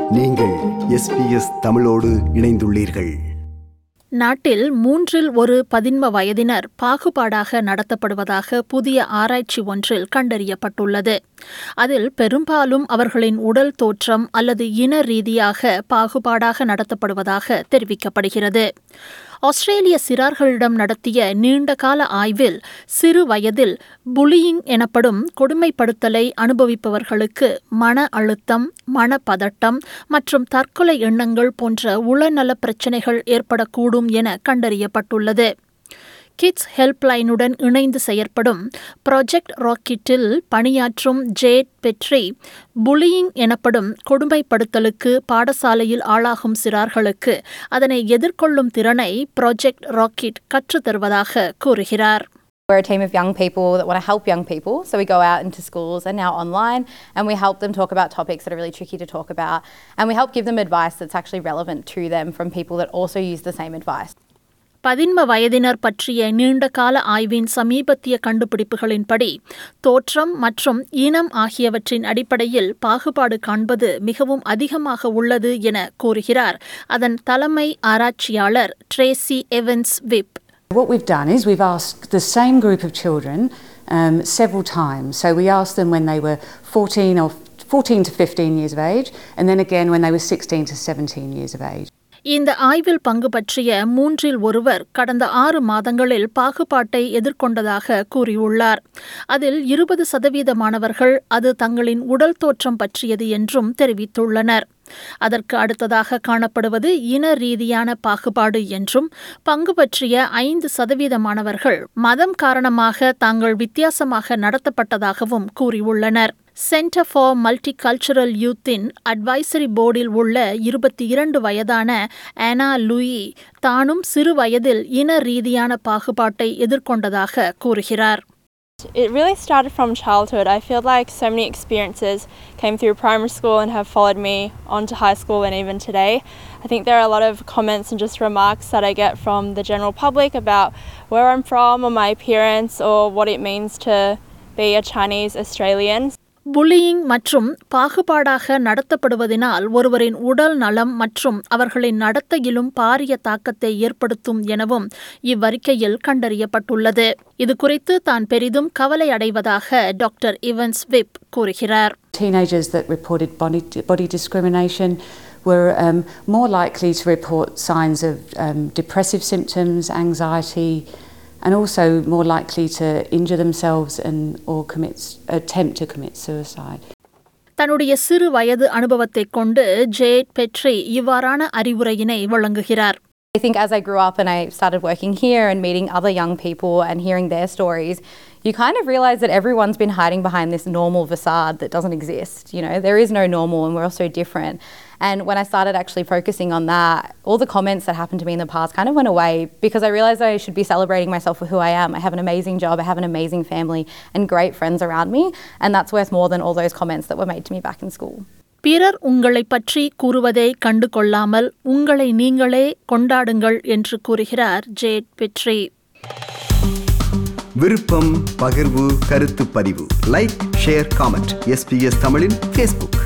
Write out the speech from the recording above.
நீங்கள் எஸ்பிஎஸ் தமிழோடு இணைந்துள்ளீர்கள் நாட்டில் மூன்றில் ஒரு பதின்ம வயதினர் பாகுபாடாக நடத்தப்படுவதாக புதிய ஆராய்ச்சி ஒன்றில் கண்டறியப்பட்டுள்ளது அதில் பெரும்பாலும் அவர்களின் உடல் தோற்றம் அல்லது இன ரீதியாக பாகுபாடாக நடத்தப்படுவதாக தெரிவிக்கப்படுகிறது ஆஸ்திரேலிய சிறார்களிடம் நடத்திய நீண்டகால ஆய்வில் சிறு வயதில் புலியிங் எனப்படும் கொடுமைப்படுத்தலை அனுபவிப்பவர்களுக்கு மன அழுத்தம் மனப்பதட்டம் மற்றும் தற்கொலை எண்ணங்கள் போன்ற உளநல பிரச்சினைகள் ஏற்படக்கூடும் என கண்டறியப்பட்டுள்ளது கிட்ஸ் ஹெல்ப்லைனுடன் இணைந்து செயற்படும் ப்ராஜெக்ட் ராக்கெட்டில் பணியாற்றும் ஜேட் பெட்ரி புலியிங் எனப்படும் கொடுமைப்படுத்தலுக்கு பாடசாலையில் ஆளாகும் சிறார்களுக்கு அதனை எதிர்கொள்ளும் திறனை ப்ராஜெக்ட் ராக்கெட் கற்றுத்தருவதாக கூறுகிறார் We're a team of young people that want to help young people. So we go out into schools and now online and we help them talk about topics that are really tricky to talk about. And we help give them advice that's actually relevant to them from people that also use the same advice. பதின்ம வயதினர் பற்றிய நீண்டகால ஆய்வின் சமீபத்திய கண்டுபிடிப்புகளின்படி தோற்றம் மற்றும் இனம் ஆகியவற்றின் அடிப்படையில் பாகுபாடு காண்பது மிகவும் அதிகமாக உள்ளது என கூறுகிறார் அதன் தலைமை ஆராய்ச்சியாளர் Tracey Evans Whip What we've done is we've asked the same group of children um, several times. So we asked them when they were 14 or 14 to 15 years of age, and then again when they were 16 to 17 years of age. இந்த ஆய்வில் பங்கு பற்றிய மூன்றில் ஒருவர் கடந்த ஆறு மாதங்களில் பாகுபாட்டை எதிர்கொண்டதாக கூறியுள்ளார் அதில் இருபது சதவீத மாணவர்கள் அது தங்களின் உடல் தோற்றம் பற்றியது என்றும் தெரிவித்துள்ளனர் அதற்கு அடுத்ததாக காணப்படுவது இன ரீதியான பாகுபாடு என்றும் பங்கு பற்றிய ஐந்து சதவீத மாணவர்கள் மதம் காரணமாக தாங்கள் வித்தியாசமாக நடத்தப்பட்டதாகவும் கூறியுள்ளனர் சென்டர் ஃபார் மல்டி கல்ச்சுரல் யூத்தின் அட்வைசரி போர்டில் உள்ள இருபத்தி இரண்டு வயதான ஆனா லூயி தானும் சிறு வயதில் இன ரீதியான பாகுபாட்டை எதிர்கொண்டதாக கூறுகிறார் It really started from childhood. I feel like so many experiences came through primary school and have followed me on to high school and even today. I think there are a lot of comments and just remarks that I get from the general public about where I'm from or my appearance or what it means to be a Chinese Australian. Bullying மற்றும் பாகுபாடாக நடத்தப்படுவதனால் ஒருவரின் உடல் நலம் மற்றும் அவர்களின் நடத்தையிலும் பாரிய தாக்கத்தை ஏற்படுத்தும் எனவும் இவ்வறிக்கையில் கண்டறியப்பட்டுள்ளது இது குறித்து தான் பெரிதும் கவலை அடைவதாக டாக்டர் இவன்ஸ் விப் கூறுகிறார் Teenagers that reported body, body discrimination were um, more likely to report signs of um, depressive symptoms, anxiety, and also more likely to injure themselves and or commit attempt to commit suicide. தன்னுடைய சிறு வயது அனுபவத்தைக் கொண்டு jade petri இவ்வாறான அறிவுரையினை வழங்குகிறார் I think as I grew up and I started working here and meeting other young people and hearing their stories, you kind of realize that everyone's been hiding behind this normal facade that doesn't exist. You know, there is no normal and we're all so different. And when I started actually focusing on that, all the comments that happened to me in the past kind of went away because I realized I should be celebrating myself for who I am. I have an amazing job, I have an amazing family and great friends around me. And that's worth more than all those comments that were made to me back in school. பிறர் உங்களை பற்றி கூறுவதை கண்டு கொள்ளாமல் உங்களை நீங்களே கொண்டாடுங்கள் என்று கூறுகிறார் ஜேட் பெட்ரி விருப்பம் பகிர்வு கருத்து பதிவு லைக் ஷேர் காமெண்ட் எஸ்பிஎஸ் தமிழின் ஃபேஸ்புக்